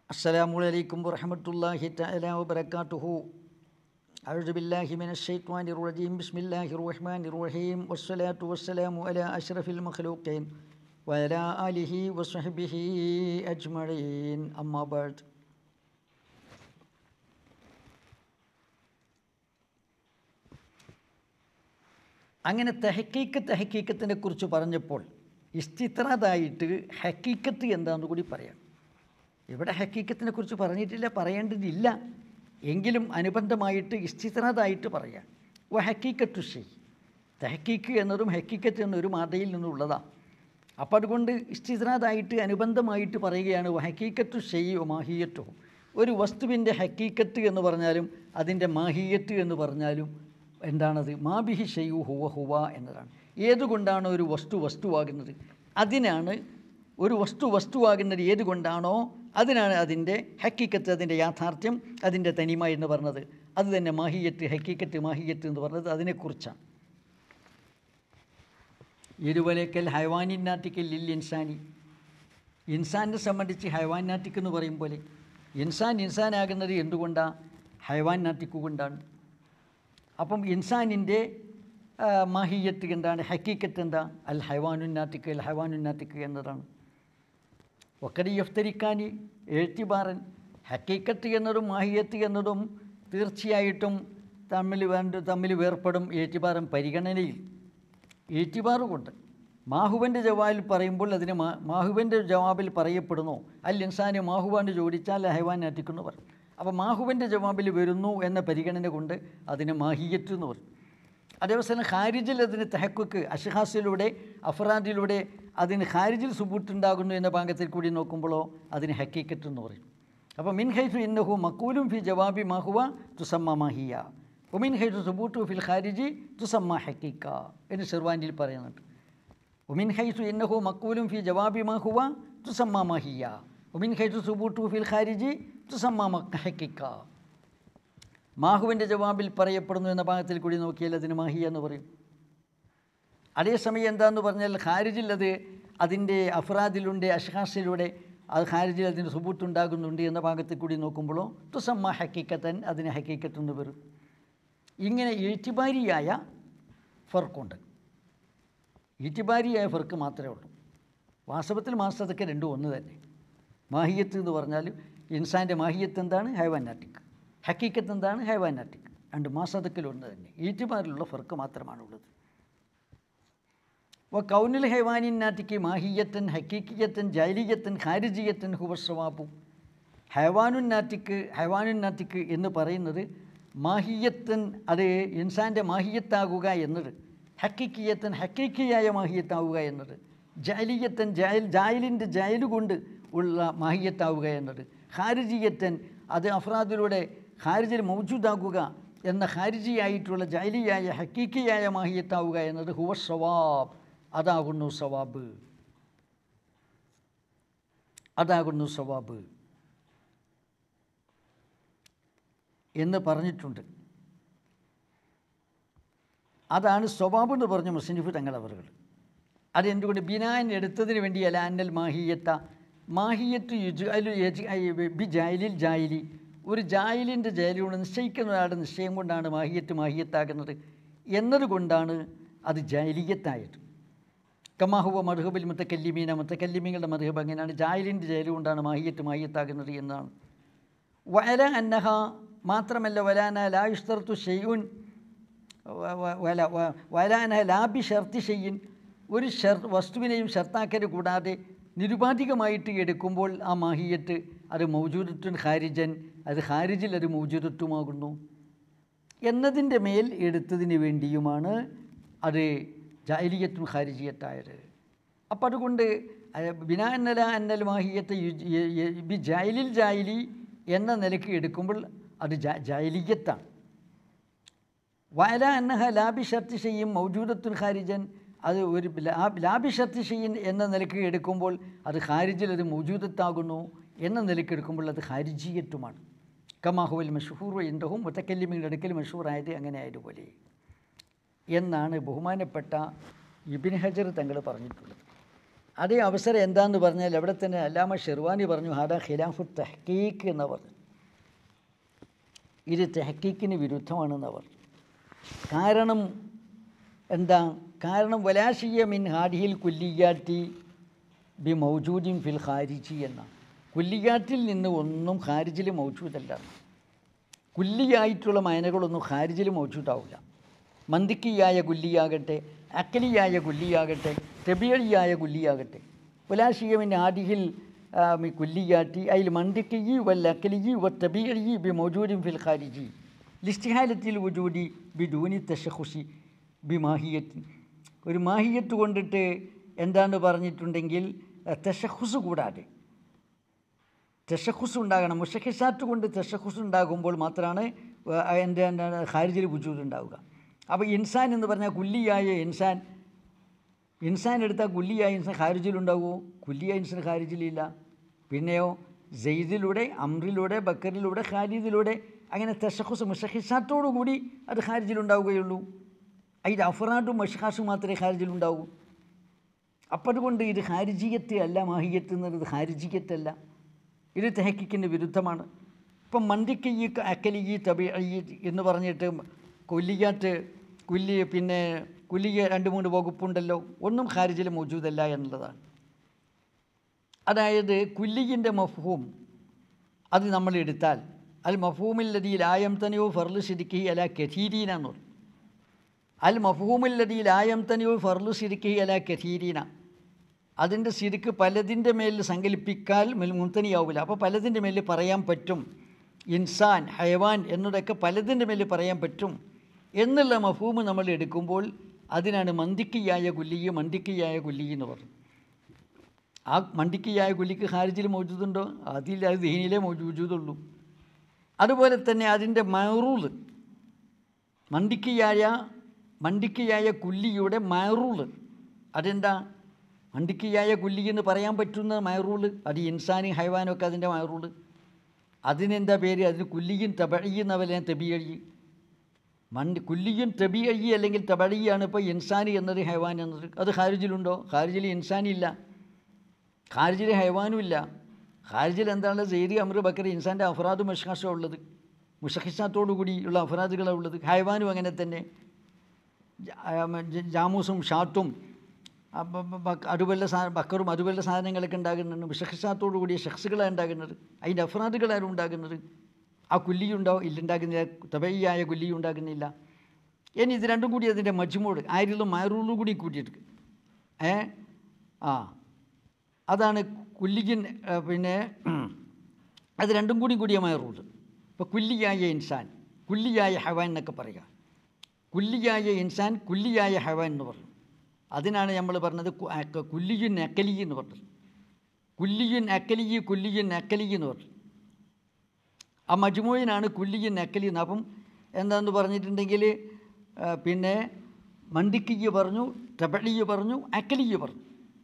السلام عليكم ورحمة الله تعالى وبركاته أعوذ بالله من الشيطان الرجيم بسم الله الرحمن الرحيم والصلاة والسلام على أشرف المخلوقين وعلى آله وصحبه أجمعين أما بعد അങ്ങനെ തെഹക്കീക്ക് തെഹക്കീക്കത്തിനെ കുറിച്ച് പറഞ്ഞപ്പോൾ ഇസ്തിത്രാതായിട്ട് ഹക്കീക്കത്ത് എന്താണെന്ന് കൂടി പറയാം ഇവിടെ ഹക്കീക്കത്തിനെ കുറിച്ച് പറഞ്ഞിട്ടില്ല പറയേണ്ടതില്ല എങ്കിലും അനുബന്ധമായിട്ട് ഇസ്തിത്രാതായിട്ട് പറയാം ഓ ഹക്കീക്കത്തു ഷെയ് തെഹക്കീക്ക് എന്നതും ഹക്കീക്കത്ത് എന്നൊരു മാതയിൽ നിന്നുള്ളതാണ് അപ്പോൾ അതുകൊണ്ട് ഇസ്തിത്രാതായിട്ട് അനുബന്ധമായിട്ട് പറയുകയാണ് ഓ ഹക്കീക്കത്തു ഷെയ് ഓ മാഹിയത്തോ ഒരു വസ്തുവിൻ്റെ ഹക്കീക്കത്ത് എന്ന് പറഞ്ഞാലും അതിൻ്റെ മാഹിയത്ത് എന്ന് പറഞ്ഞാലും എന്താണത് മാബിഹി ഷെയ്യു ഹുവ ഹുവ എന്നതാണ് ഏതുകൊണ്ടാണ് ഒരു വസ്തു വസ്തുവാകുന്നത് അതിനാണ് ഒരു വസ്തു വസ്തുവാകുന്നത് ഏതുകൊണ്ടാണോ അതിനാണ് അതിൻ്റെ ഹക്കീക്കത്ത് അതിൻ്റെ യാഥാർത്ഥ്യം അതിൻ്റെ തനിമ എന്ന് പറഞ്ഞത് അത് തന്നെ മാഹിയത്ത് ഹക്കീക്കത്ത് മാഹിയത്ത് എന്ന് പറഞ്ഞത് അതിനെക്കുറിച്ചാണ് ഇരുവലേക്കൽ ഹൈവാനിന്നാറ്റിക്കൽ ലിൽ ഇൻസാനി ഇൻസാനെ സംബന്ധിച്ച് ഹൈവാനാറ്റിക് എന്ന് പറയും പോലെ ഇൻസാൻ ഇൻസാനാകുന്നത് എന്തുകൊണ്ടാണ് ഹൈവാനാറ്റിക് കൊണ്ടാണ് അപ്പം ഇൻസാനിൻ്റെ മാഹിയത്ത് എന്താണ് ഹക്കീക്കത്ത് എന്താ അൽ ഹൈവാനുന്നാറ്റിക്ക് അൽ ഹൈവാനുന്നാറ്റിക്ക് എന്നതാണ് ഒക്കടി യഫ്തരിക്കാനി എഴുത്തിബാറൻ ഹക്കീക്കത്ത് എന്നതും മാഹിയത്ത് എന്നതും തീർച്ചയായിട്ടും തമ്മിൽ വേണ്ട തമ്മിൽ വേർപ്പെടും എഴുത്തിബാറൻ പരിഗണനയിൽ എഴുത്തിബാറ് കൊണ്ട് മാഹുവിൻ്റെ ജവാബിൽ പറയുമ്പോൾ അതിന് മാ മാഹുവിൻ്റെ ജവാബിൽ പറയപ്പെടുന്നു അൽ ഇൻസാന് മാഹുവാണ്ട് ചോദിച്ചാൽ ഹൈവാൻ നാറ്റിക്കുന്നു പറയും അപ്പോൾ മാഹുവിൻ്റെ ജവാബിൽ വരുന്നു എന്ന പരിഗണന കൊണ്ട് അതിന് മാഹിയത്ത് എന്ന് പറയും അതേപോലെ ഖാരിജിൽ അതിന് തെഹക്കുക്ക് അഷഹാസിലൂടെ അഫറാദിലൂടെ അതിന് ഖാരിജിൽ സുബൂട്ടുണ്ടാകുന്നു എന്ന ഭാഗത്തിൽ കൂടി നോക്കുമ്പോഴോ അതിന് ഹക്കീക്കത്ത് എന്ന് പറയും അപ്പോൾ മിൻ ഹൈസു ഇന്നഹു മക്കൂലും ഫി ജവാബി മാഹുവ തുസമ്മ മാഹിയ ഒമിൻ ഹൈസു സുബൂട്ടു ഫിൽ ഖാരിജി തുസമ്മ ഹക്കീക്ക എന്ന് ഷെർവാനിൽ പറയുന്നുണ്ട് ഒമിൻ ഹൈസു ഇന്നഹു മക്കൂലും ഫി ജവാബി മാഹുവ തുസമ്മ മാഹിയ ഒമിൻ ഹൈസു സുബൂട്ടു ഫിൽ ഖാരിജി തുസമ്മ ഹക്കിക്ക മാഹുവിൻ്റെ ജവാബിൽ പറയപ്പെടുന്നു എന്ന ഭാഗത്തിൽ കൂടി നോക്കിയാൽ അതിന് മാഹിയ എന്ന് പറയും അതേസമയം എന്താന്ന് പറഞ്ഞാൽ ഖാരിജിൽ അത് അതിൻ്റെ അഫ്രാദിലുണ്ട് അഷ്ഹാസിലൂടെ അത് ഖാരിജിൽ അതിന് സുബൂത്തുണ്ടാകുന്നുണ്ട് എന്ന ഭാഗത്തിൽ കൂടി നോക്കുമ്പോഴോ തുസമ്മ ഹക്കീക്കത്തൻ അതിന് ഹക്കീക്കത്ത് എന്ന് വരും ഇങ്ങനെ എഴുത്തിബാരിയായ ഫർക്കുണ്ട് ഈറ്റിബാരിയായ ഫർക്ക് മാത്രമേ ഉള്ളൂ വാസ്തവത്തിൽ മാസത്തൊക്കെ രണ്ടും ഒന്ന് തന്നെ മാഹിയത്ത് എന്ന് പറഞ്ഞാൽ ഇൻസാൻ്റെ മാഹിയത്ത് എന്താണ് ഹൈവാനാറ്റിക് ഹക്കീക്കത്ത് എന്താണ് ഹൈവാനാറ്റിക് രണ്ട് മാസതക്കിൽ ഒന്ന് തന്നെ ഈറ്റുമാരിലുള്ള ഫർക്ക് മാത്രമാണുള്ളത് വ കൗനുൽ ഹൈവാനിന്നാറ്റിക്ക് മാഹിയത്തൻ ഹക്കീക്കിയത്തൻ ജൈലിയത്തൻ ഖാരിജിയത്തൻ ഹുവസ്വാബു ഹൈവാനുന്നാറ്റിക്ക് ഹൈവാനുന്നാറ്റിക്ക് എന്ന് പറയുന്നത് മാഹിയത്തൻ അത് ഇൻസാൻ്റെ മാഹിയത്താകുക എന്നത് ഹക്കിക്കിയത്തൻ ഹക്കീക്കിയായ മാഹിയത്താവുക എന്നത് ജാലിയത്തൻ ജായൽ ജായലിൻ്റെ ജായല് കൊണ്ട് ഉള്ള മാഹിയത്താവുക എന്നത് ഖാരിജിയത്തൻ അത് അഫ്രാദിലൂടെ ഖാരിജിൽ മൗജൂദാകുക എന്ന ഖാരിജിയായിട്ടുള്ള ജാലിയായ ഹക്കീക്കിയായ മാഹിയത്താവുക എന്നത് ഹുവ സവാബ് അതാകുന്നു സവാബ് അതാകുന്നു സവാബ് എന്ന് പറഞ്ഞിട്ടുണ്ട് അതാണ് സ്വഭാബ് എന്ന് പറഞ്ഞു മുസ്ലിഫ് തങ്ങളവറുകൾ അതെന്തുകൊണ്ട് ബിനാൻ എടുത്തതിന് വേണ്ടിയല്ല അന്നൽ മാഹിയത്ത മാഹിയത്ത് യുജാലു ബി ജായലിൽ ജായലി ഒരു ജായലിൻ്റെ ജായലിലൂടെ നിശ്ചയിക്കുന്ന ഒരാളുടെ നിശ്ചയം കൊണ്ടാണ് മാഹിയത്ത് മാഹിയത്താകുന്നത് എന്നതുകൊണ്ടാണ് അത് ജായലിയത്തായത് കമാഹുവ മധുഹബിൽ മുത്തക്കല്ലിമീന മുത്തക്കല്ലിമീങ്ങളുടെ മധുഹബ് അങ്ങനെയാണ് ജായലിൻ്റെ ജായലി കൊണ്ടാണ് മാഹിയത്ത് മാഹിയത്താകുന്നത് എന്നാണ് വല അന്നഹ മാത്രമല്ല വലാന ലായുസ്തർത്തു ഷെയ്യുൻ വല വലാന ലാബി ഷർത്തി ഷെയ്യിൻ ഒരു ഷർ വസ്തുവിനെയും ഷർത്താക്കല് കൂടാതെ നിരുപാധികമായിട്ട് എടുക്കുമ്പോൾ ആ മാഹിയത്ത് അത് മൗജൂദത്തുൻ ഖാരിജൻ അത് ഖാരിജിൽ അത് മൗജൂദത്വമാകുന്നു എന്നതിൻ്റെ മേൽ എടുത്തതിന് വേണ്ടിയുമാണ് അത് ജാലിയത്തും ഖാരിജിയത്തായത് അപ്പം അതുകൊണ്ട് ബിനാ അന്നല അന്നൽ മാഹിയത്ത് ബി ജായലിൽ ജായലി എന്ന നിലയ്ക്ക് എടുക്കുമ്പോൾ അത് ജായലിയത്താണ് വയല അന്നഹ ലാബി ഷർത്തി ചെയ്യും മൗജൂദത്തുൻ ഖാരിജൻ അത് ഒരു ലാബി ഷർത്തി ചെയ്യൻ എന്ന നിലയ്ക്ക് എടുക്കുമ്പോൾ അത് ഖാരിജിൽ അത് മൗജൂദത്താകുന്നു എന്ന നിലയ്ക്ക് എടുക്കുമ്പോൾ അത് ഖാരിജിയത്തുമാണ് കമാഹുവൽ മഷൂർ എന്തഹും മുത്തക്കല്ലിമിങ്ങളുടെ അടുക്കൽ മഷൂറായത് അങ്ങനെ ആയതുപോലെ എന്നാണ് ബഹുമാനപ്പെട്ട ഇബിൻ ഹജർ തങ്ങൾ പറഞ്ഞിട്ടുള്ളത് അതേ അവസരം എന്താന്ന് പറഞ്ഞാൽ അവിടെ തന്നെ അല്ലാമ ഷെർവാനി പറഞ്ഞു ഹാദാ ഖിലാഫു തെഹക്കീക്ക് എന്ന് പറഞ്ഞു ഇത് തെഹക്കീക്കിന് വിരുദ്ധമാണെന്ന് പറഞ്ഞു കാരണം എന്താ കാരണം വലാഷിയ മിൻ ഹാദിഹിൽ കുല്ലിയാറ്റി ബി മൗജൂദിൻ ഫിൽ ഖാരിജി എന്ന കുല്ലിയാറ്റിൽ നിന്ന് ഒന്നും ഖാരിജിൽ മൗജൂദല്ല കുല്ലിയായിട്ടുള്ള മയനകളൊന്നും ഖാരിജിൽ മൗജൂദാവില്ല മന്ദിക്കിയായ കുല്ലിയാകട്ടെ അക്കലിയായ കുല്ലിയാകട്ടെ തെബിയളിയായ കുല്ലിയാകട്ടെ വലാഷിയമിൻ ആദിഹിൽ മി കുല്ലിയാറ്റി അതിൽ മന്ദിക്കി വൽ അക്കലിജി വ തബിയളി ബി മൗജൂദിൻ ഫിൽ ഖാരിജി ലിസ്റ്റിഹാലത്തിൽ വുജൂദി ബി ദൂനി തഷഖുഷി ബി മാഹിയത്ത് ഒരു മാഹിയത്ത് കൊണ്ടിട്ട് എന്താണ് പറഞ്ഞിട്ടുണ്ടെങ്കിൽ തെഷഖുസ് കൂടാതെ തെഷഖുസ് ഉണ്ടാകണം മുഷഹിസാത്ത് കൊണ്ട് തെഷഖുസ് ഉണ്ടാകുമ്പോൾ മാത്രമാണ് എൻ്റെ എന്താണ് ഖാരിജിൽ വുജൂദ് ഉണ്ടാവുക അപ്പോൾ ഇൻസാൻ എന്ന് പറഞ്ഞാൽ കുല്ലിയായ ഇൻസാൻ ഇൻസാൻ എടുത്താൽ കുല്ലിയായ ഇൻസാൻ ഖാരിജിലുണ്ടാവുമോ കുല്ലിയായ ഇൻസാൻ ഖാരിജിലില്ല പിന്നെയോ ജെയ്ദിലൂടെ അമ്രിലൂടെ ബക്കറിലൂടെ ഖാലിദിലൂടെ അങ്ങനെ തെഷഖുസ് മുഷഹിസാത്തോടു കൂടി അത് ഖാരിജിലുണ്ടാവുകയുള്ളൂ അതിൻ്റെ അഫറാദും മഷ്ഹാസും മാത്രമേ ഖാരിജിലുണ്ടാവൂ അപ്പം അതുകൊണ്ട് ഇത് ഖാരിജിയത്ത് അല്ല മാഹിയത്ത് എന്നുള്ളത് ഖാരിജിയത്തല്ല ഇത് തെഹക്കിക്കിന് വിരുദ്ധമാണ് ഇപ്പം മന്ദിക്ക് ഈ അക്കലി ഈ തബി ഈ എന്ന് പറഞ്ഞിട്ട് കൊല്ലിയാറ്റ് കുല്ലി പിന്നെ കുല്ലിയ രണ്ട് മൂന്ന് വകുപ്പുണ്ടല്ലോ ഒന്നും ഖാരിജിൽ മൗജൂദല്ല എന്നുള്ളതാണ് അതായത് കുല്ലിയിൻ്റെ മഫ്ഹൂം അത് നമ്മൾ എടുത്താൽ അൽ മഫൂമില്ലതിയിൽ ആയം തനിയോ ഫർലു ശിരിക്കി അല കഥീരീന എന്ന് പറയും അൽ മഫൂമില്ലതിയിൽ ആയം തനിയോ ഫർലു ശിരിക്കി അല കഥീരീന അതിൻ്റെ ശിരിക്ക് പലതിൻ്റെ മേൽ സങ്കല്പിക്കാൽ മുത്തനിയാവില്ല അപ്പോൾ പലതിൻ്റെ മേൽ പറയാൻ പറ്റും ഇൻസാൻ ഹയവാൻ എന്നതൊക്കെ പലതിൻ്റെ മേൽ പറയാൻ പറ്റും എന്നുള്ള മഫൂമ് നമ്മൾ എടുക്കുമ്പോൾ അതിനാണ് മന്ദിക്കിയായ കുല്ലിയെ മന്ദിക്കിയായ കുല്ലി എന്ന് പറഞ്ഞു ആ മണ്ടിക്കിയായ കുല്ലിക്ക് ഹാരിജിൽ മൗജൂദുണ്ടോ അതിൽ അത് ദീനിയിലേ മൗജൂദുള്ളൂ അതുപോലെ തന്നെ അതിൻ്റെ മയറൂള് മണ്ടിക്കിയായ മണ്ടിക്കിയായ കുല്ലിയുടെ മയറൂള് അതെന്താ മണ്ടിക്കിയായ കുല്ലി എന്ന് പറയാൻ പറ്റുന്ന മയറൂള് അത് ഇൻസാനും ഹൈവാനും ഒക്കെ അതിൻ്റെ മയറൂള് അതിനെന്താ പേര് അതിന് കുല്ലിയും തബഴി എന്നവലെ തെബിയഴി മണ്ടി കുല്ലിയും തെബിയഴി അല്ലെങ്കിൽ തബഴിയാണ് ഇപ്പോൾ ഇൻസാനി എന്നത് ഹൈവാൻ എന്നത് അത് ഖാരിജിലുണ്ടോ ഖാരിജിൽ ഇൻസാനില്ല ഖാരിജിൽ ഹൈവാനും ഇല്ല ഖാരിജിൽ എന്താണ് സെയ്ദി അമർ ബക്കർ ഇൻസാൻ്റെ അഫറാദ് മഷ്ഹാഷോ ഉള്ളത് മുഷഹിസാത്തോടു കൂടിയുള്ള അഫറാദുകളാണ് ഉള്ളത് ഹൈവാനും അങ്ങനെ തന്നെ ജാമൂസും ഷാത്തും അതുപോലെ സാ ബക്കറും അതുപോലെ സാധനങ്ങളൊക്കെ ഉണ്ടാകുന്നുണ്ട് മുഷഹിസാത്തോടു കൂടിയ ഷഖ്സുകളാണ് ഉണ്ടാകുന്നത് അതിൻ്റെ അഫറാദുകളാരും ഉണ്ടാകുന്നത് ആ കുല്ലി ഉണ്ടാവും ഇല്ലുണ്ടാകുന്നില്ല തബയ്യായ കുല്ലി ഉണ്ടാകുന്നില്ല ഇനി ഇത് രണ്ടും കൂടി അതിൻ്റെ മജ്മൂട് ആയിരം മയറൂളും കൂടി കൂട്ടിയിട്ട് ഏ ആ അതാണ് കുല്ലിയൻ പിന്നെ അത് രണ്ടും കൂടി കൂടിയമായ റൂള് ഇപ്പോൾ കുല്ലിയായ ഇൻസാൻ കുല്ലിയായ ഹവാൻ എന്നൊക്കെ പറയുക കുല്ലിയായ ഇൻസാൻ കുല്ലിയായ ഹവാൻ എന്ന് പറഞ്ഞു അതിനാണ് നമ്മൾ പറഞ്ഞത് കുല്ലിയുൻ അക്കലി എന്ന് പറഞ്ഞത് കുല്ലിയുൻ അക്കലി കുല്ലിയുൻ അക്കലി എന്ന് പറഞ്ഞു ആ മജ്മൂയിനാണ് കുല്ലിയുൻ അക്കലി എന്ന് അപ്പം എന്താന്ന് പറഞ്ഞിട്ടുണ്ടെങ്കിൽ പിന്നെ മണ്ടിക്കിയ്യ് പറഞ്ഞു തബളിയ് പറഞ്ഞു അക്കലിയ് പറഞ്ഞു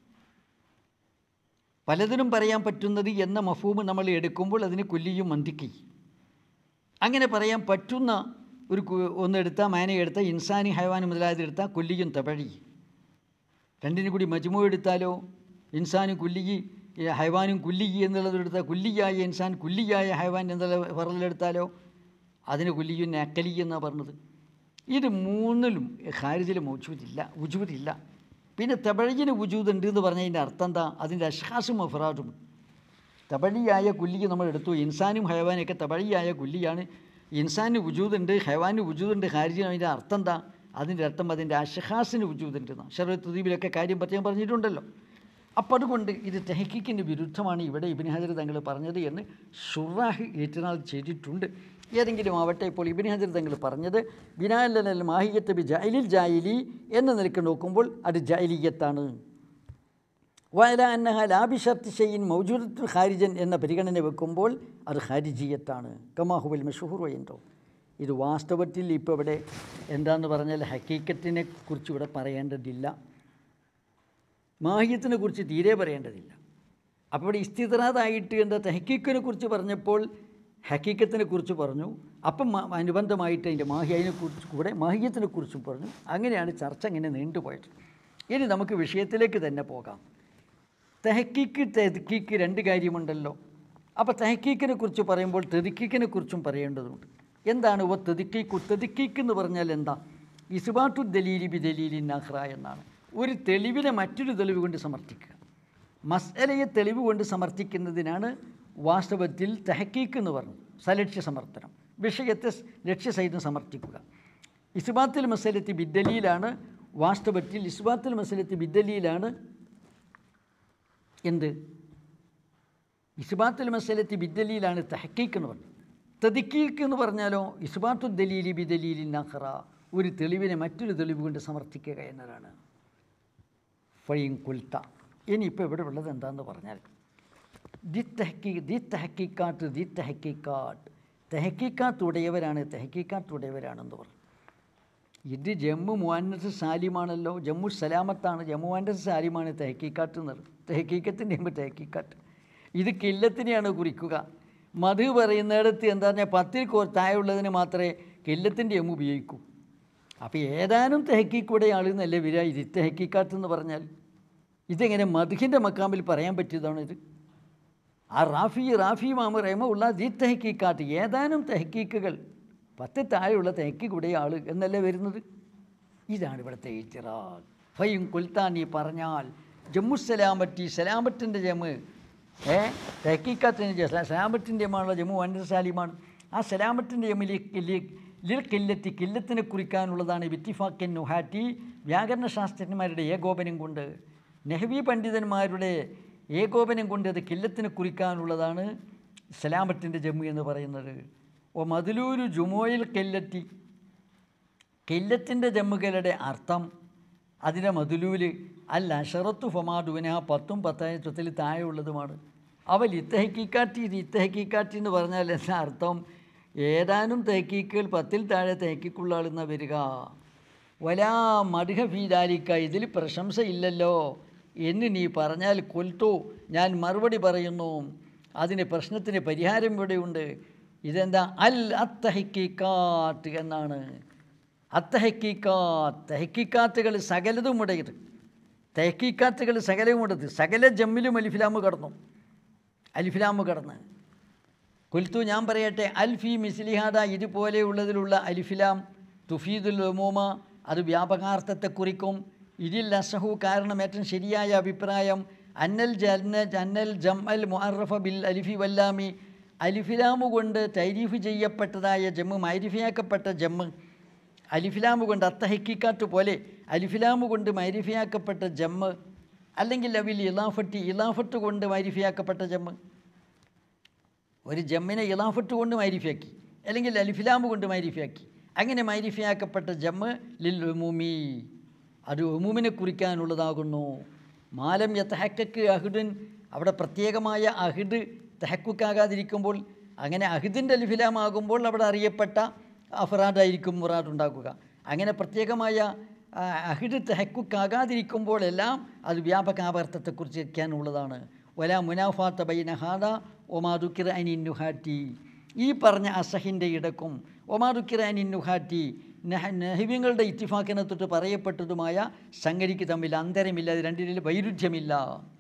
പലതിനും പറയാൻ പറ്റുന്നത് എന്ന മഫൂമ് നമ്മൾ എടുക്കുമ്പോൾ അതിന് കൊല്ലിയും മന്തിക്കി അങ്ങനെ പറയാൻ പറ്റുന്ന ഒരു ഒന്നെടുത്താൽ മാന എടുത്താൽ ഇൻസാനി ഹൈവാനി മുതലായത് എടുത്താൽ കൊല്ലിയും തപഴി രണ്ടിനും കൂടി മജ്മു എടുത്താലോ ഇൻസാനും കുല്ലിയി ഹൈവാനും കുല്ലിയി എന്നുള്ളത് എടുത്താൽ കുല്ലിയായ ഇൻസാൻ കുല്ലിയായ ഹൈവാൻ എന്നുള്ള പറഞ്ഞെടുത്താലോ അതിന് കുല്ലിയും അക്കലി എന്നാണ് പറഞ്ഞത് ഇത് മൂന്നിലും ഖാരിജിൽ മൗജൂദില്ല ഉജൂദില്ല പിന്നെ തബഴിന് വുജൂദുണ്ട് എന്ന് പറഞ്ഞതിൻ്റെ അർത്ഥം എന്താ അതിൻ്റെ അഷ്ഹാസും അഫറാദും തബഴിയായ കുല്ലിക്ക് നമ്മൾ എടുത്തു ഇൻസാനും ഹൈവാനൊക്കെ തബഴിയായ കുല്ലിയാണ് ഇൻസാന് വുജൂദുണ്ട് ഹൈവാന് വുജൂദുണ്ട് ഹാരിജിന് അതിൻ്റെ അർത്ഥം എന്താ അതിൻ്റെ അർത്ഥം അതിൻ്റെ അഷഹാസിന് വുജൂദുണ്ട് ഷറത്തുദീപിലൊക്കെ കാര്യം പ്രത്യേകം പറഞ്ഞിട്ടുണ്ടല്ലോ അപ്പോൾ അതുകൊണ്ട് ഇത് തെഹക്കിക്കിൻ്റെ വിരുദ്ധമാണ് ഇവിടെ ഇബിൻ ഹജർ തങ്ങൾ പറഞ്ഞത് എന്ന് ഷുറാഹ് ഏറ്റുനാൾ ചെയ്തിട്ടുണ്ട് ഏതെങ്കിലും ആവട്ടെ ഇപ്പോൾ ഇബിൻ ഹജർ തങ്ങൾ പറഞ്ഞത് ബിനാലൽ മാഹിയത്ത് ബി ജൈലിൽ ജായിലി എന്ന നിലക്ക് നോക്കുമ്പോൾ അത് ജൈലിയത്താണ് വയല അന്നഹ ലാബിഷർത്ത് ഷെയ്യിൻ മൗജൂദത്തുൽ ഖാരിജൻ എന്ന പരിഗണന വെക്കുമ്പോൾ അത് ഖാരിജിയത്താണ് കമാഹുബൽ മഷൂർ വയ്യന്തോ ഇത് വാസ്തവത്തിൽ ഇപ്പോൾ ഇവിടെ എന്താന്ന് പറഞ്ഞാൽ ഹക്കീക്കത്തിനെ കുറിച്ച് ഇവിടെ പറയേണ്ടതില്ല മാഹിയത്തിനെ കുറിച്ച് തീരെ പറയേണ്ടതില്ല അപ്പോൾ ഇവിടെ ഇസ്തിതറാതായിട്ട് എന്താ ഹക്കീക്കിനെ കുറിച്ച് പറഞ്ഞപ്പോൾ ഹക്കീക്കത്തിനെ കുറിച്ച് പറഞ്ഞു അപ്പം അനുബന്ധമായിട്ട് അതിൻ്റെ മാഹിയതിനെ കുറിച്ച് കൂടെ മാഹിയത്തിനെ കുറിച്ചും പറഞ്ഞു അങ്ങനെയാണ് ചർച്ച ഇങ്ങനെ നീണ്ടുപോയത് ഇനി നമുക്ക് വിഷയത്തിലേക്ക് തന്നെ പോകാം തെഹക്കീക്ക് തെതുക്കീക്ക് രണ്ട് കാര്യമുണ്ടല്ലോ അപ്പോൾ തെഹക്കീക്കിനെ കുറിച്ച് പറയുമ്പോൾ തെതുക്കീക്കിനെ കുറിച്ചും പറയേണ്ടതുണ്ട് എന്താണ് ഓ തെതുക്കീക്കു തെതുക്കീക്ക് എന്ന് പറഞ്ഞാൽ എന്താ ഇസ്ബാട്ടു ദലീലി ബി ദലീലി നഹ്റ എന്നാണ് ഒരു തെളിവിനെ മറ്റൊരു തെളിവ് കൊണ്ട് സമർത്ഥിക്കുക മസ്അലയെ തെളിവ് കൊണ്ട് സമർത്ഥിക്കുന്നതിനാണ് വാസ്തവത്തിൽ തെഹക്കീക്ക് എന്ന് പറഞ്ഞു സലക്ഷ്യ സമർത്ഥനം വിഷയത്തെ സ് ലക്ഷ്യസഹിതം സമർത്ഥിക്കുക ഇസ്ബാത്തിൽ മസലത്തി ബിദ്ദലിയിലാണ് വാസ്തവത്തിൽ ഇസ്ബാത്തിൽ മസലത്തി ബിദ്ദലിയിലാണ് എന്ത് ഇസ്ബാത്തുൽ മസലത്തി ബിദ്ദലിയിലാണ് തഹക്കീക്ക് എന്ന് പറഞ്ഞത് തദിക്കീക്ക് എന്ന് പറഞ്ഞാലോ ഇസ്ബാത്തു ദലീലി ബിദലീലി നഹ്റ ഒരു തെളിവിനെ മറ്റൊരു തെളിവ് കൊണ്ട് സമർത്ഥിക്കുക എന്നതാണ് ഫൈൻ കുൽത്ത ഇനിയിപ്പോൾ ഇവിടെ ഉള്ളത് എന്താണെന്ന് പറഞ്ഞാൽ ദി തെഹക്കീ ദി തെഹക്കീക്കാട്ട് ദി തെഹക്കീക്കാട്ട് തെഹക്കീക്കാത്ത് ഉടയവരാണ് തെഹക്കീക്കാത്ത് ഉടയവരാണെന്ന് പറഞ്ഞു ഇത് ജമ്മു മുവാനസ് സാലിമാണല്ലോ ജമ്മു സലാമത്താണ് ജമ്മു മുവാനസ് സാലിമാണ് തെഹക്കീക്കാത്ത് എന്ന് പറയുന്നത് തെഹക്കീക്കത്തിൻ്റെ ആകുമ്പോൾ തെഹക്കീക്കാത്ത് ഇത് കില്ലത്തിനെയാണ് കുറിക്കുക മധു പറയുന്നിടത്ത് എന്താ പറഞ്ഞാൽ പത്തിൽ കോ താഴെയുള്ളതിന് മാത്രമേ കില്ലത്തിൻ്റെ എമ്മ ഉപയോഗിക്കൂ അപ്പോൾ ഏതാനും തെഹക്കീക്കൂടെ ആളെന്നല്ലേ വരിക ഇത് തെഹക്കീക്കാത്ത് എന്ന് പറഞ്ഞാൽ ഇതെങ്ങനെ മധുഹിൻ്റെ മക്കാമിൽ പറയാൻ പറ്റിയതാണ് ഇത് ആ റാഫി റാഫി മാമ റഹ്മ ഉള്ള ദി തെഹക്കീക്കാട്ട് ഏതാനും തെഹക്കീക്കുകൾ പത്ത് താഴെയുള്ള തെഹക്കീക്കൂടെ ആൾ എന്നല്ലേ വരുന്നത് ഇതാണ് ഇവിടുത്തെ ഇത്തിറാൽ ഫയും കുൽത്താനി പറഞ്ഞാൽ ജമ്മു സലാമറ്റി സലാമത്തിൻ്റെ ജമ്മ് ഏ തെഹക്കീക്കാത്തിൻ്റെ സലാമത്തിൻ്റെ ജമ്മാണല്ലോ ജമ്മു വൻഡർ സാലിമാണ് ആ സലാമത്തിൻ്റെ ജമ്മിൽ ലിൽ കില്ലത്തി കില്ലത്തിനെ കുറിക്കാനുള്ളതാണ് വിറ്റിഫാക്കൻ നുഹാറ്റി വ്യാകരണ ശാസ്ത്രജ്ഞന്മാരുടെ ഏകോപനം കൊണ്ട് നെഹ്വി പണ്ഡിതന്മാരുടെ ഏകോപനം കൊണ്ട് അത് കില്ലത്തിനെ കുറിക്കാനുള്ളതാണ് സലാമത്തിൻ്റെ ജമ്മു എന്ന് പറയുന്നത് ഓ മതിലൂരു ജുമോയിൽ കെല്ലത്തി കില്ലത്തിൻ്റെ ജമ്മുകളുടെ അർത്ഥം അതിൻ്റെ മതിലൂല് അൽ അഷറത്തു ഫമാദുവിനെ ആ പത്തും പത്തായിരത്തിൽ താഴെയുള്ളതുമാണ് അവൽ ഇത്തഹക്കിക്കാറ്റി ഇത് ഇത്തഹക്കിക്കാറ്റി എന്ന് പറഞ്ഞാൽ എന്താ അർത്ഥം ഏതാനും തെഹക്കീക്കുകൾ പത്തിൽ താഴെ തെഹക്കിക്കുള്ള ആളെന്ന വരിക വലാ മടുഹ ഫീദാലിക്ക ഇതിൽ പ്രശംസയില്ലല്ലോ എന്ന് നീ പറഞ്ഞാൽ കൊൽത്തു ഞാൻ മറുപടി പറയുന്നു അതിന് പ്രശ്നത്തിന് പരിഹാരം ഇവിടെയുണ്ട് ഇതെന്താ അൽ അത്തഹക്കിക്കാത്ത് എന്നാണ് അത്തഹക്കിക്കാത്ത് തെഹക്കിക്കാത്തുകൾ സകലതും ഉടയത് തെഹക്കിക്കാത്തുകൾ സകലവും ഉടത് സകല ജമ്മിലും അലിഫിലാമ് കടന്നു അലിഫിലാമ് കടന്ന് കുൽത്തു ഞാൻ പറയട്ടെ അൽഫി മിസ്ലിഹാദ ഇതുപോലെയുള്ളതിലുള്ള അലിഫിലാം തുഫീദുൽ ഒമൂമ അത് വ്യാപകാർത്ഥത്തെ കുറിക്കും ഇതിൽ അസഹു കാരണം ഏറ്റവും ശരിയായ അഭിപ്രായം അന്നൽ ജന്ന അന്നൽ ജം അൽ മുഅറഫ ബിൽ അലിഫി വല്ലാമി അലിഫിലാമു കൊണ്ട് തൈരീഫ് ചെയ്യപ്പെട്ടതായ ജമ്മ് മൈരിഫിയാക്കപ്പെട്ട ജമ്മ് അലിഫിലാമു കൊണ്ട് അത്തഹക്കിക്കാത്ത് പോലെ അലിഫിലാമു കൊണ്ട് മൈരിഫിയാക്കപ്പെട്ട ജമ്മ് അല്ലെങ്കിൽ അവിൽ ഇലാഫട്ടി ഇലാഫത്ത് കൊണ്ട് മൈരിഫിയാക്കപ്പെട്ട ജമ്മ് ഒരു ജമ്മിനെ ഇലാഫത്ത് കൊണ്ട് മൈരിഫിയാക്കി അല്ലെങ്കിൽ അലിഫിലാമു കൊണ്ട് മൈരിഫിയാക്കി അങ്ങനെ മൈരിഫിയാക്കപ്പെട്ട ജമ്മ് ലിൽ ഉമൂമി അത് ഉമൂമിനെ കുറിക്കാനുള്ളതാകുന്നു മാലം യത്തഹക്കക്ക് അഹിദുൻ അവിടെ പ്രത്യേകമായ അഹിദ് തെഹക്കുക്കാകാതിരിക്കുമ്പോൾ അങ്ങനെ അഹിദിൻ്റെ അലിഫിലാമാകുമ്പോൾ അവിടെ അറിയപ്പെട്ട അഫറാദായിരിക്കും മുറാദ് ഉണ്ടാക്കുക അങ്ങനെ പ്രത്യേകമായ ആ, അഹിദ് തെഹക്കുക്കാകാതിരിക്കുമ്പോഴെല്ലാം അത് വ്യാപകാപർത്ഥത്തെക്കുറിച്ച് വയ്ക്കാനുള്ളതാണ് വല മുനാഫാത്ത ബൈനഹാദ ഒമാദുക്കിർ അനിന്നുഹാറ്റി ഈ പറഞ്ഞ അസഹിൻ്റെ ഇടക്കും ഒമാദുക്കിർ അനിന്നുഹാറ്റി നെഹ്വ്യങ്ങളുടെ ഇത്തിഫാക്കിനെ തൊട്ട് പറയപ്പെട്ടതുമായ സംഗതിക്ക് തമ്മിൽ അന്തരമില്ല അത് രണ്ടിനും വൈരുദ്ധ്യമില്ല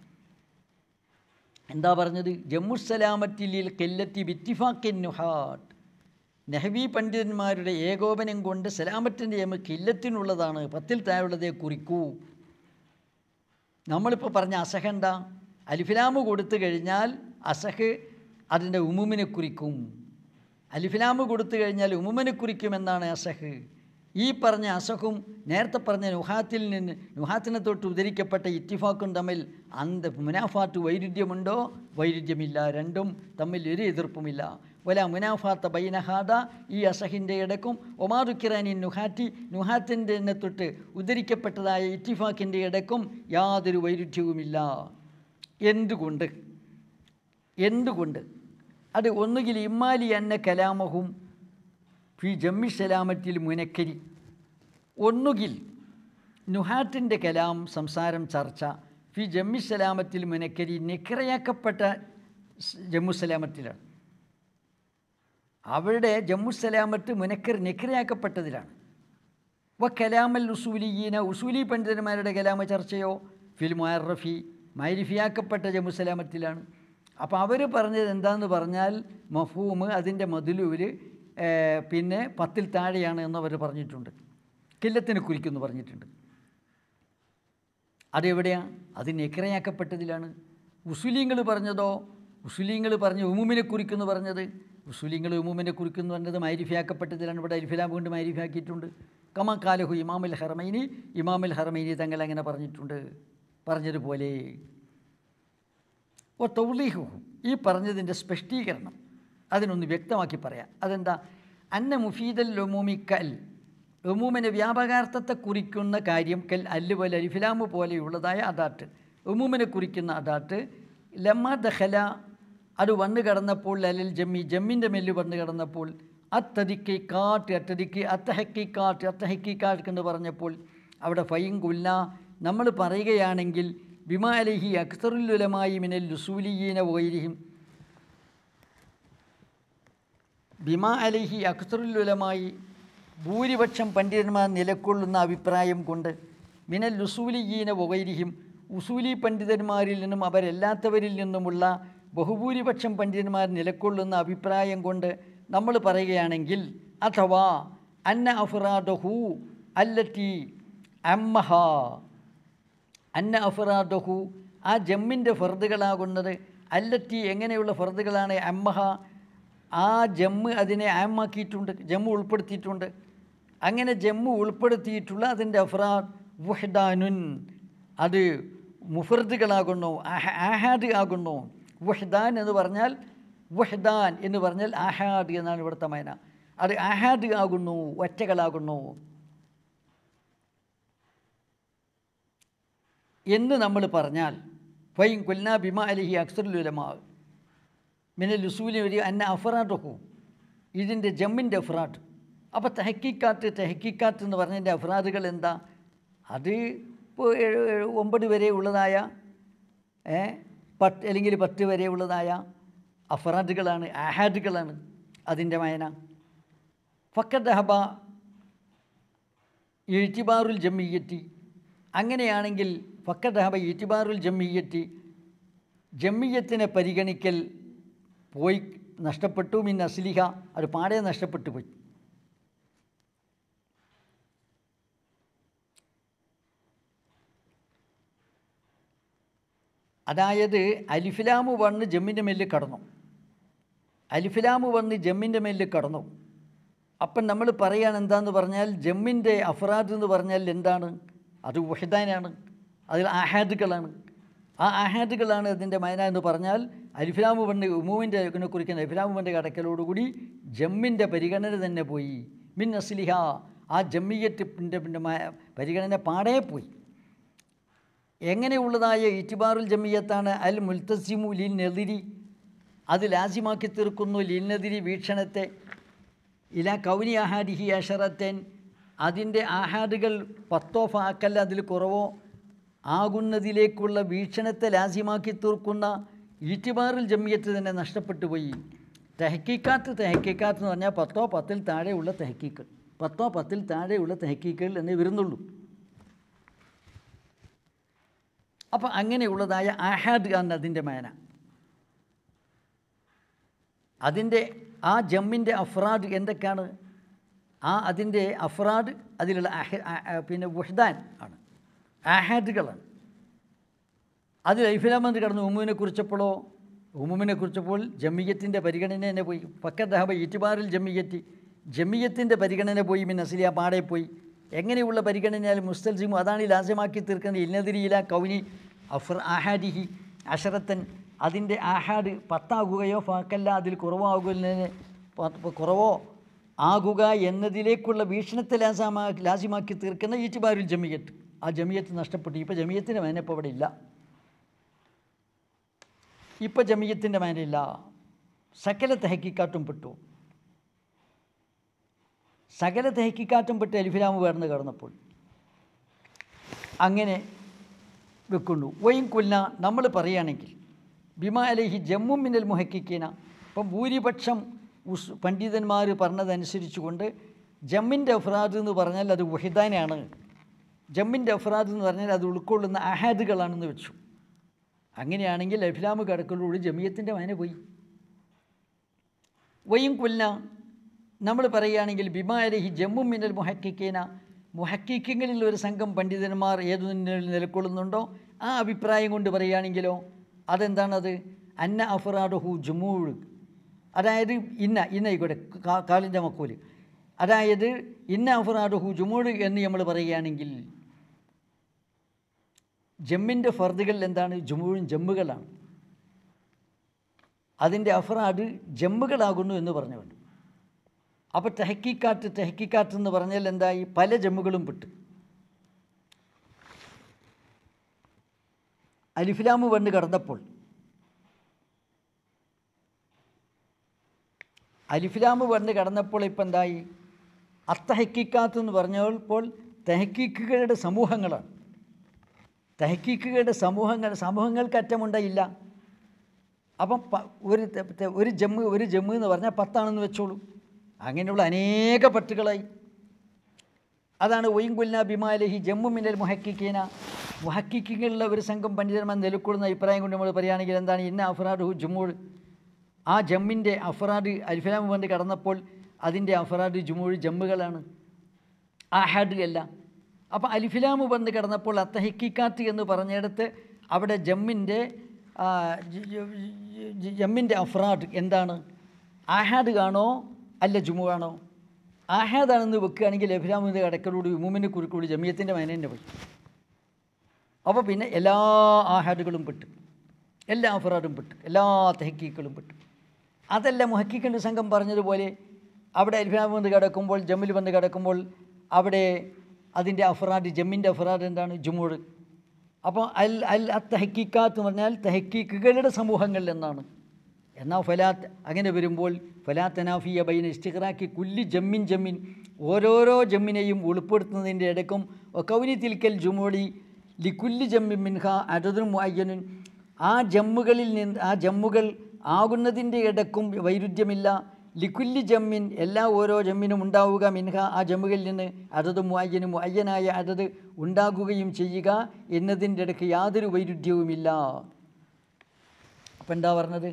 എന്താ പറഞ്ഞത് ജമ്മുസലാമറ്റിൽ കെല്ലത്തി ബിത്തിഫാക്കിൻ നുഹാട്ട് നെഹ്വി പണ്ഡിതന്മാരുടെ ഏകോപനം കൊണ്ട് സലാമത്തിൻ്റെ യമ കില്ലത്തിനുള്ളതാണ് പത്തിൽ താഴെയുള്ളതേ കുറിക്കൂ നമ്മളിപ്പോൾ പറഞ്ഞ അസഹ എന്താ അലിഫിലാമ് കൊടുത്തു കഴിഞ്ഞാൽ അസഹ് അതിൻ്റെ ഉമുമിനെ കുറിക്കും അലിഫിലാമ് കൊടുത്തു കഴിഞ്ഞാൽ ഉമുമിനെ കുറിക്കുമെന്നാണ് അസഹ് ഈ പറഞ്ഞ അസഹും നേരത്തെ പറഞ്ഞ നുഹാത്തിൽ നിന്ന് നുഹാത്തിനെ തൊട്ട് ഉദ്ധരിക്കപ്പെട്ട ഇറ്റിഫാക്കും തമ്മിൽ അന്ത മുനാഫാത്ത് വൈരുദ്ധ്യമുണ്ടോ വൈരുദ്ധ്യമില്ല രണ്ടും തമ്മിൽ ഒരു എതിർപ്പുമില്ല വല മുനാഫാത്ത ബൈനഹാദ ഈ അസഹിൻ്റെ ഇടക്കും ഒമാറുക്കിറാനി നുഹാറ്റി നുഹാത്തിൻ്റെ എന്നെ തൊട്ട് ഉദ്ധരിക്കപ്പെട്ടതായ ഇറ്റിഫാക്കിൻ്റെ ഇടക്കും യാതൊരു വൈരുദ്ധ്യവുമില്ല എന്തുകൊണ്ട് എന്തുകൊണ്ട് അത് ഒന്നുകിൽ ഇമ്മാലി എന്ന കലാമഹും ഫി ജമ്മി സലാമത്തിൽ മുനക്കരി ഒന്നുകിൽ നുഹാത്തിൻ്റെ കലാം സംസാരം ചർച്ച ഫി ജമ്മി സലാമത്തിൽ മുനക്കരി നിക്കറയാക്കപ്പെട്ട സ് ജമ്മു സലാമത്തിലാണ് അവരുടെ ജമ്മു സലാമത്ത് മുനക്കർ നിക്കറയാക്കപ്പെട്ടതിലാണ് വ കലാമൽ ഉസൂലിയീന ഉസൂലി പണ്ഡിതന്മാരുടെ കലാമ ചർച്ചയോ ഫിൽ മുഅറഫി മൈരിഫിയാക്കപ്പെട്ട ജമുസലാമത്തിലാണ് അപ്പോൾ അവർ പറഞ്ഞത് എന്താണെന്ന് പറഞ്ഞാൽ മഫൂമ് അതിൻ്റെ മതിലൂര് പിന്നെ പത്തിൽ താഴെയാണ് എന്ന് അവർ പറഞ്ഞിട്ടുണ്ട് കില്ലത്തിന് കുരിക്കുമെന്ന് പറഞ്ഞിട്ടുണ്ട് അതെവിടെയാണ് അത് നെക്കറയാക്കപ്പെട്ടതിലാണ് ഉസുലീങ്ങൾ പറഞ്ഞതോ ഉസുലീങ്ങൾ പറഞ്ഞ ഉമുമിനെ കുറിക്കുന്നു പറഞ്ഞത് ഉസുലീങ്ങൾ ഉമുമിനെ കുറിക്കുന്നു പറഞ്ഞത് മൈരിഫിയാക്കപ്പെട്ടതിലാണ് ഇവിടെ അരിഫിലാം കൊണ്ട് മൈരിഫിയാക്കിയിട്ടുണ്ട് കമാ കാലഹു ഇമാമുൽ ഹറമൈനി ഇമാമുൽ ഹറമൈനി തങ്ങൾ അങ്ങനെ പറഞ്ഞിട്ടുണ്ട് പറഞ്ഞതുപോലെ ഓ തൗലീഹു ഈ പറഞ്ഞതിൻ്റെ സ്പഷ്ടീകരണം അതിനൊന്ന് വ്യക്തമാക്കി പറയാം അതെന്താ അന്ന മുഫീദൽ ലൊമൂമി കൽ ഒമൂമിനെ വ്യാപകാർത്ഥത്തെ കുറിക്കുന്ന കാര്യം കൽ അല്ല് പോലെ അരിഫിലാമു പോലെയുള്ളതായ അദാട്ട് ഒമൂമിനെ കുറിക്കുന്ന അദാട്ട് ലമ്മ ദഹല അത് വന്നു കടന്നപ്പോൾ അലിൽ ജമ്മി ജമ്മിൻ്റെ മെല്ല് വന്നു കടന്നപ്പോൾ അത്തതിക്ക് കാട്ട് അത്തതിക്ക് അത്തഹക്കി കാട്ട് അത്തഹക്കി കാട്ട് എന്ന് പറഞ്ഞപ്പോൾ അവിടെ ഫൈൻ കൊല്ല നമ്മൾ പറയുകയാണെങ്കിൽ ബിമാ അലഹി അക്സറുല്ലുലമായി മിനൽ ലുസൂലിയീന വൈരിഹിം ബിമാ അലഹി അക്സറുല്ലുലമായി ഭൂരിപക്ഷം പണ്ഡിതന്മാർ നിലക്കൊള്ളുന്ന അഭിപ്രായം കൊണ്ട് മിനൽ ലുസൂലിയീന വൈരിഹിം ഉസൂലി പണ്ഡിതന്മാരിൽ നിന്നും അവരല്ലാത്തവരിൽ നിന്നുമുള്ള ബഹുഭൂരിപക്ഷം പണ്ഡിതന്മാർ നിലക്കൊള്ളുന്ന അഭിപ്രായം കൊണ്ട് നമ്മൾ പറയുകയാണെങ്കിൽ അഥവാ അന്ന അഫ്രാദഹു അല്ലറ്റി അമ്മഹ അന്ന അഫ്രാദഹു ആ ജമ്മിൻ്റെ ഫർദുകളാകുന്നത് അല്ലറ്റി എങ്ങനെയുള്ള ഫർദുകളാണ് അമ്മഹ ആ ജമ്മ് അതിനെ ആമാക്കിയിട്ടുണ്ട് ജമ്മു ഉൾപ്പെടുത്തിയിട്ടുണ്ട് അങ്ങനെ ജമ്മു ഉൾപ്പെടുത്തിയിട്ടുള്ള അതിൻ്റെ അഫ്രാദ് വുഹ്ദാനുൻ അത് മുഫർദുകളാകുന്നു ആഹ- ആഹാദ് ആകുന്നു വുഹ്ദാൻ എന്ന് പറഞ്ഞാൽ വുഹ്ദാൻ എന്ന് പറഞ്ഞാൽ ആഹാദ് എന്നാണ് ഇവിടുത്തെ മൈന അത് ആഹാദ് ആകുന്നു ഒറ്റകളാകുന്നു എന്ന് നമ്മൾ പറഞ്ഞാൽ ഫൈൻ കൊല്ല ബിമ അലിഹി അക്സറുലുലമാ മിനൽ ലുസൂലി ഒരു അന്ന അഫറാട്ടൊക്കു ഇതിൻ്റെ ജമ്മിൻ്റെ അഫ്രാഡ് അപ്പോൾ തെഹക്കിക്കാത്ത് തെഹക്കിക്കാത്ത് എന്ന് പറഞ്ഞതിൻ്റെ അഫ്രാദുകൾ എന്താ അത് ഇപ്പോൾ ഏഴ് ഏഴ് ഒമ്പത് വരെ ഉള്ളതായ ഏ പത്ത് അല്ലെങ്കിൽ പത്ത് വരെ ഉള്ളതായ അഫറാദുകളാണ് ആഹാദുകളാണ് അതിൻ്റെ വായന ഫക്കദഹബ ഇഴ്ത്തിബാറുൽ ജമ്മിയത്തി അങ്ങനെയാണെങ്കിൽ ഫക്കദഹബ ഇഴ്ത്തിബാറുൽ ജമ്മിയത്തി ജമ്മിയത്തിനെ പരിഗണിക്കൽ പോയി നഷ്ടപ്പെട്ടു മിൻ അസ്ലിഹ അത് പാടെ നഷ്ടപ്പെട്ടു പോയി അതായത് അലിഫിലാമ് വന്ന് ജമ്മിൻ്റെ മേലിൽ കടന്നു അലിഫിലാമ് വന്ന് ജമ്മിൻ്റെ മേലിൽ കടന്നു അപ്പം നമ്മൾ പറയുകയാണ് എന്താന്ന് പറഞ്ഞാൽ ജമ്മിൻ്റെ അഫ്രാദ് എന്ന് പറഞ്ഞാൽ എന്താണ് അത് വഹിദാനാണ് അതിൽ ആഹാദുകളാണ് ആ ആഹാദുകളാണ് അതിൻ്റെ മൈന എന്ന് പറഞ്ഞാൽ അലിഫിലാമു പണ്ട് ഉമുവിൻ്റെ ഇതിനെ കുറിക്കുന്ന അലിഫിലാമു പണ്ട് കടക്കലോടുകൂടി ജമ്മിൻ്റെ പരിഗണന തന്നെ പോയി മിൻ അസ്ലിഹ ആ ജമ്മിയത്തിൻ്റെ പിന്നെ മ- പരിഗണന പാടേ പോയി എങ്ങനെയുള്ളതായ ഇറ്റിബാറുൽ ജമ്മിയത്താണ് അൽ മുൽത്തസിമു ലിൻ നെതിരി അത് ലാസിമാക്കി തീർക്കുന്നു ലിന്നെതിരി വീക്ഷണത്തെ ഇല കൗനി ആഹാദിഹി അഷറത്തേൻ അതിൻ്റെ ആഹാദുകൾ പത്തോ ഫാക്കല്ല അതിൽ കുറവോ ആകുന്നതിലേക്കുള്ള വീക്ഷണത്തെ ലാസ്യമാക്കി തീർക്കുന്ന ഈറ്റിബാറിൽ ജമ്മിയത്ത് തന്നെ നഷ്ടപ്പെട്ടു പോയി തെഹക്കീക്കാത്ത് തെഹക്കീക്കാത്ത് എന്ന് പറഞ്ഞാൽ പത്തോ പത്തിൽ താഴെയുള്ള തെഹക്കീക്കൾ പത്തോ പത്തിൽ താഴെയുള്ള തെഹക്കീക്കൾ എന്നേ വരുന്നുള്ളൂ അപ്പോൾ അങ്ങനെയുള്ളതായ ആഹാദ് ആണ് അതിൻ്റെ മേന അതിൻ്റെ ആ ജമ്മിൻ്റെ അഫ്രാദ് എന്തൊക്കെയാണ് ആ അതിൻ്റെ അഫ്രാദ് അതിലുള്ള അഹ- ആ- ആ- പിന്നെ വഹ്ദാൻ ആണ് ആഹാദുകളാണ് അതിൽ ഐഫിലാമന്ത് കടന്ന് ഉമ്മുവിനെ കുറിച്ചപ്പോഴോ ഉമ്മുവിനെ കുറിച്ചപ്പോൾ ജമ്മിയത്തിൻ്റെ പരിഗണന തന്നെ പോയി പക്കദഹബ ഇറ്റിബാറിൽ ജമ്മിയത്തി ജമ്മിയത്തിൻ്റെ പരിഗണന പോയി മിൻ അസിലിയ പാടെ പോയി എങ്ങനെയുള്ള പരിഗണനയാൽ മുസ്തൽസിമു അതാണ് ഈ ലാസ്യമാക്കി തീർക്കുന്നത് ഇന്നതിരിയില കൗനി അഫർ ആഹാദിഹി അഷറത്തൻ അതിൻ്റെ ആഹാദ് പത്താകുകയോ ഫാക്കല്ല അതിൽ കുറവാകുന്നതിന് പ- കുറവോ ആകുക എന്നതിലേക്കുള്ള വീക്ഷണത്തെ ലാസമാ ലാസ്യമാക്കി തീർക്കുന്ന ഈറ്റിബാരുൽ ജമിയത്ത് ആ ജമിയത്ത് നഷ്ടപ്പെട്ടു ഇപ്പോൾ ജമിയത്തിൻ്റെ മേന ഇപ്പോൾ അവിടെ ഇല്ല ഇപ്പോൾ ജമിയത്തിൻ്റെ മേനയില്ല സകല തെഹക്കിക്കാട്ടും പെട്ടു സകല തെഹക്കിക്കാറ്റും പെട്ട് എലിഫിലാമ് വേർന്ന് കടന്നപ്പോൾ അങ്ങനെ വെക്കുന്നു വൈൻ കൊല്ല നമ്മൾ പറയുകയാണെങ്കിൽ ബിമാ അലഹി ജമ്മു മിന്നൽ മുഹക്കിക്കീന ഇപ്പം ഭൂരിപക്ഷം ഉസ് പണ്ഡിതന്മാർ പറഞ്ഞതനുസരിച്ചുകൊണ്ട് ജമ്മിൻ്റെ അഫ്രാദ് എന്ന് പറഞ്ഞാൽ അത് വഹിദാനാണ് ജമ്മിൻ്റെ അഫ്രാദ് എന്ന് പറഞ്ഞാൽ അത് ഉൾക്കൊള്ളുന്ന അഹാദുകളാണെന്ന് വെച്ചു അങ്ങനെയാണെങ്കിൽ അൽഫിലാമ് കിടക്കലോട് ജമിയത്തിൻ്റെ മന പോയി വയും കൊല്ല നമ്മൾ പറയുകയാണെങ്കിൽ ബിമാരഹി ജമ്മു മിന്നൽ മുഹക്കിക്കേന മുഹക്കിക്കങ്ങളിൽ ഒരു സംഘം പണ്ഡിതന്മാർ ഏതു നിലകൊള്ളുന്നുണ്ടോ ആ അഭിപ്രായം കൊണ്ട് പറയുകയാണെങ്കിലോ അതെന്താണത് അന്ന അഫറാഡുഹു ജുമൂഴ് അതായത് ഇന്ന ഇന്നായിക്കോട്ടെ കാ- കാലിൻ്റെ മക്കൂല് അതായത് ഇന്ന അഫറാഡുഹു ജുമൂഴ് എന്ന് നമ്മൾ പറയുകയാണെങ്കിൽ ജമ്മിൻ്റെ ഫർദുകൾ എന്താണ് ജുമൂഴും ജമ്മുകളാണ് അതിൻ്റെ അഫറാഡ് ജമ്മുകളാകുന്നു എന്ന് പറഞ്ഞുകൊണ്ട് അപ്പോൾ തെഹക്കിക്കാറ്റ് തെഹക്കിക്കാറ്റ് എന്ന് പറഞ്ഞാൽ എന്തായി പല ജമ്മുകളും പെട്ട് അലിഫിലാമ് വന്ന് കടന്നപ്പോൾ അലിഫിലാമ് വന്ന് കടന്നപ്പോൾ ഇപ്പം എന്തായി അത്തഹക്കിക്കാത്ത് എന്ന് പറഞ്ഞപ്പോൾ തെഹക്കീക്കുകളുടെ സമൂഹങ്ങളാണ് തെഹക്കീക്കുകളുടെ സമൂഹങ്ങൾ സമൂഹങ്ങൾക്ക് അറ്റമുണ്ടായില്ല അപ്പം പ- ഒരു തെ- തെ- ഒരു ജമ്മ് ഒരു ജമ്മ് എന്ന് പറഞ്ഞാൽ പത്താണെന്ന് വെച്ചോളൂ അങ്ങനെയുള്ള അനേക പട്ടുകളായി അതാണ് ഒയിങ്കുല്ല ബിമാലഹി ജമ്മു മിന്നൽ മുഹക്കിക്കീന മുഹക്കിക്കുകളിലെ ഒരു സംഘം പണ്ഡിതന്മാർ നിലക്കൊള്ളുന്ന അഭിപ്രായം കൊണ്ട് നമ്മൾ പറയുകയാണെങ്കിൽ എന്താണ് ഇന്ന അഫറാഡ് ഹു ജുമൂൾ ആ ജമ്മിൻ്റെ അഫറാഡ് അൽഫലാം കൊണ്ട് കടന്നപ്പോൾ അതിൻ്റെ അഫറാഡ് ജുമൂൾ ജമ്മുകളാണ് ആഹാഡ് അല്ല അപ്പോൾ അലിഫിലാമ് വന്ന് കിടന്നപ്പോൾ അത്തഹിക്കാത്ത് എന്ന് പറഞ്ഞിടത്ത് അവിടെ ജമ്മിൻ്റെ ആ, ജ- ജ- ജ- ജമ്മിൻ്റെ അഫ്രാഡ് എന്താണ് ആഹാദ് കാണോ അല്ല ജുമു ആണോ ആഹാദാണെന്ന് വെക്കുകയാണെങ്കിൽ അലിഫിലാമിൻ്റെ കടക്കലോട് ഉമ്മിൻ്റെ കുറുക്കൂടി ജമിയത്തിൻ്റെ മൈനൻ്റെ പോയി അപ്പോൾ പിന്നെ എല്ലാ ആഹാദുകളും പെട്ട് എല്ലാ അഫറാഡും പെട്ട് എല്ലാ തെഹക്കീക്കളും പെട്ട് അതല്ല മുഹക്കിക്കൻ്റെ സംഘം പറഞ്ഞതുപോലെ അവിടെ അൽഫിലാം വന്ന് കിടക്കുമ്പോൾ ജമ്മിൽ വന്ന് കിടക്കുമ്പോൾ അവിടെ അതിൻ്റെ അഫറാഡ് ജമ്മിൻ്റെ അഫറാഡ് എന്താണ് ജുമൂട് അപ്പോൾ അൽ അൽ അത്തഹക്കിക്കാത്ത് എന്ന് പറഞ്ഞാൽ തെഹക്കീക്കുകളുടെ സമൂഹങ്ങളിൽ എന്നാണ് എന്നാൽ ഫലാത്ത് അങ്ങനെ വരുമ്പോൾ ഫലാത്തനാഫിയ ബൈന ഇസ്തിഖറാക്കി കുല്ലി ജമ്മിൻ ജമ്മിൻ ഓരോരോ ജമ്മിനെയും ഉൾപ്പെടുത്തുന്നതിൻ്റെ ഇടയ്ക്കും കൗനി തിൽക്കൽ ജുമോളി ലിക്കുല്ലി ജമ്മിൻ മിൻഹ അടതും മുഅയ്യനുൻ ആ ജമ്മുകളിൽ നിന്ന് ആ ജമ്മുകൾ ആകുന്നതിൻ്റെ ഇടക്കും വൈരുദ്ധ്യമില്ല ലിക്കുല്ലി ജമ്മിൻ എല്ലാ ഓരോ ജമ്മിനും ഉണ്ടാവുക മിൻഹ ആ ജമ്മുകളിൽ നിന്ന് അതത് മുഅയ്യനും മുഅയ്യനായ അതത് ഉണ്ടാകുകയും ചെയ്യുക എന്നതിൻ്റെ ഇടയ്ക്ക് യാതൊരു വൈരുദ്ധ്യവുമില്ല അപ്പം എന്താ പറഞ്ഞത്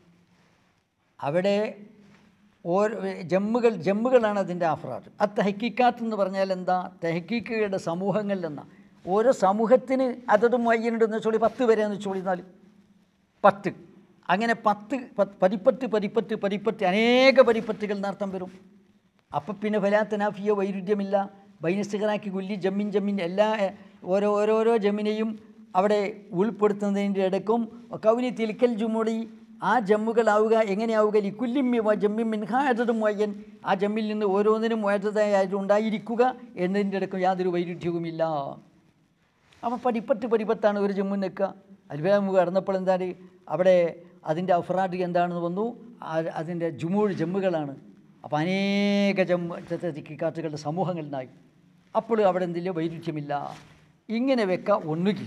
അവിടെ ഓരോ ജമ്മുകൾ ജമ്മുകളാണ് അതിൻ്റെ അഫ്രാദ് ആ തെഹക്കിക്കാത്ത് എന്ന് പറഞ്ഞാൽ എന്താ തെഹക്കീക്കുകളുടെ സമൂഹങ്ങളിൽ എന്നാ ഓരോ സമൂഹത്തിന് അതത് മയ്യനുണ്ടെന്ന് വെച്ചോളി പത്ത് വരെയെന്ന് വെച്ചോളിന്നാൽ പത്ത് അങ്ങനെ പത്ത് പ- പതിപ്പത്ത് പതിപ്പത്ത് പതിപ്പത്ത് അനേക പതിപ്പത്തുകൾ നടത്തം വരും അപ്പം പിന്നെ ഫലാത്തനാഫിയ വൈരുദ്ധ്യമില്ല ബൈനസ്റ്റിഖറാക്കി കുല്ലി ജമ്മിൻ ജമ്മിൻ എല്ലാ എ, ഓരോ ഓരോരോ ജമ്മിനെയും അവിടെ ഉൾപ്പെടുത്തുന്നതിൻ്റെ ഇടയ്ക്കും കൗനി തിൽക്കൽ ജുമുടി ആ ജമ്മുകളാവുക എങ്ങനെയാവുക ലിക്കുല്ലിമ്മി ജമ്മിൻ മിൻഹായതും മൊയ്യൻ ആ ജമ്മിൽ നിന്ന് ഓരോന്നിനും മോയതായിട്ട് ഉണ്ടായിരിക്കുക എന്നതിൻ്റെ ഇടയ്ക്കും യാതൊരു വൈരുദ്ധ്യവുമില്ല അപ്പോൾ പടിപ്പത്ത് പടിപ്പത്താണ് ഒരു ജമ്മു നിൽക്കുക അൽബാമു കടന്നപ്പോൾ എന്താണ് അവിടെ അതിൻ്റെ അഫ്രാഡ് എന്താണെന്ന് വന്നു ആ- അതിൻ്റെ ജുമൂൾ ജമ്മുകളാണ് അപ്പോൾ അനേക ജമ്മു തിക്കാത്തുകളുടെ സമൂഹങ്ങളിലായി അപ്പോൾ അവിടെ എന്തില്ല വൈരുദ്ധ്യമില്ല ഇങ്ങനെ വെക്ക ഒന്നുകിൽ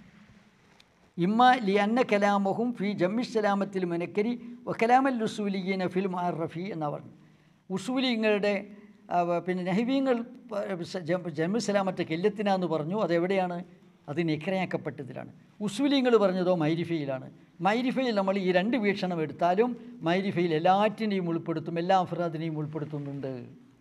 ഇമ്മ ലി അന്ന കലാമഹും ഫി ജമ്മിസ്സലാമത്തിൽ മുനക്കരി വ കലാമൽ ഉസൂലിയീന ഫിൽ മാറഫി എന്നാ പറഞ്ഞു ഉസൂലിങ്ങളുടെ ആ, വ- പിന്നെ നഹിവീങ്ങൾ ജമ്മുസലാമത്തെ കെല്ലത്തിനാന്ന് പറഞ്ഞു അതെവിടെയാണ് അത് നിഖരയാക്കപ്പെട്ടതിലാണ് ഉസൂലിങ്ങൾ പറഞ്ഞതോ മൈരിഫയിലാണ് മൈരിഫയിൽ നമ്മൾ ഈ രണ്ട് വീക്ഷണം എടുത്താലും മൈരിഫയിൽ എല്ലാറ്റിനെയും ഉൾപ്പെടുത്തും എല്ലാ അഫ്രാദിനെയും ഉൾപ്പെടുത്തുന്നുണ്ട്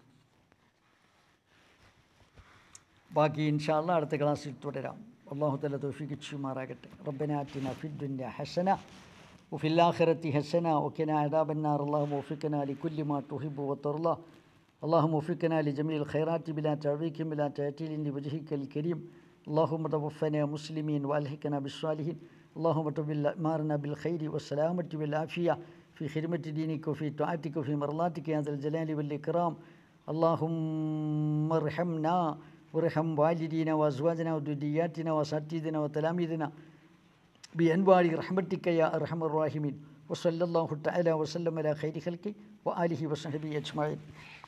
ബാക്കി ഇൻഷാല്ല അടുത്ത ക്ലാസ്സിൽ തുടരാം അള്ളാഹു തല തോഫിക്ക് ചെയ്യുമാറാകട്ടെ റബ്ബനാറ്റിന ഫിദ്ദുന്യ ഹസന وفي الآخرة حسنة وقنا عذاب النار اللهم وفقنا لكل ما تحب وترضى اللهم وفقنا لجميع الخيرات بلا تعويق بلا تعتيل لوجهك الكريم اللهم توفنا مسلمين والحقنا بالصالحين اللهم تبل أمارنا بالخير والسلامة والعافية في خدمة دينك وفي طاعتك وفي مرضاتك يا ذا الجلال والإكرام اللهم ارحمنا وارحم والدينا وأزواجنا وذرياتنا وأساتذتنا وتلاميذنا بأنواع رحمتك يا أرحم الراحمين وصلى الله تعالى وسلم على خير خلقه وآله وصحبه أجمعين